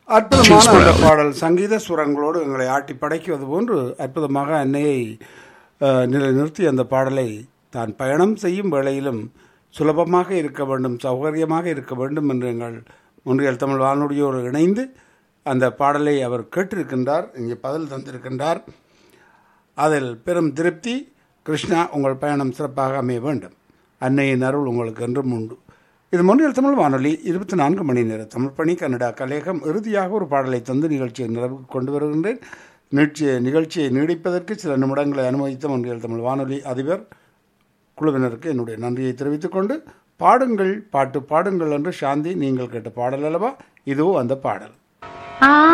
அற்புதமான அந்த பாடல் சங்கீத சுரங்களோடு எங்களை ஆட்டி படைக்குவது போன்று அற்புதமாக அன்னையை அஹ், நிலை நிறுத்தி அந்த பாடலை தான் பயணம் செய்யும் வேளையிலும் சுலபமாக இருக்க வேண்டும் சௌகரியமாக இருக்க வேண்டும் என்று எங்கள் முன்றியல் தமிழ் வானொலியோடு இணைந்து அந்த பாடலை அவர் கேட்டிருக்கின்றார் இங்கே பதில் தந்திருக்கின்றார் அதில் பெரும் திருப்தி கிருஷ்ணா உங்கள் பயணம் சிறப்பாக அமைய வேண்டும் அன்னையின் அருள் உங்களுக்கு என்றும் உண்டு இது முன்னில் தமிழ் வானொலி இருபத்தி நான்கு மணி நேர தமிழ் பணி கன்னடா கலேகம் இறுதியாக ஒரு பாடலை தந்து நிகழ்ச்சியை நிறைவுக்கு கொண்டு வருகின்றேன் நிகழ்ச்சியை நிகழ்ச்சியை நீடிப்பதற்கு சில நிமிடங்களை அனுமதித்த முன்னில் தமிழ் வானொலி அதிபர் குழுவினருக்கு என்னுடைய நன்றியை தெரிவித்துக் கொண்டு பாடுங்கள் பாட்டு பாடுங்கள் என்று சாந்தி நீங்கள் கேட்ட பாடல் அல்லவா இதோ அந்த பாடல் ஆ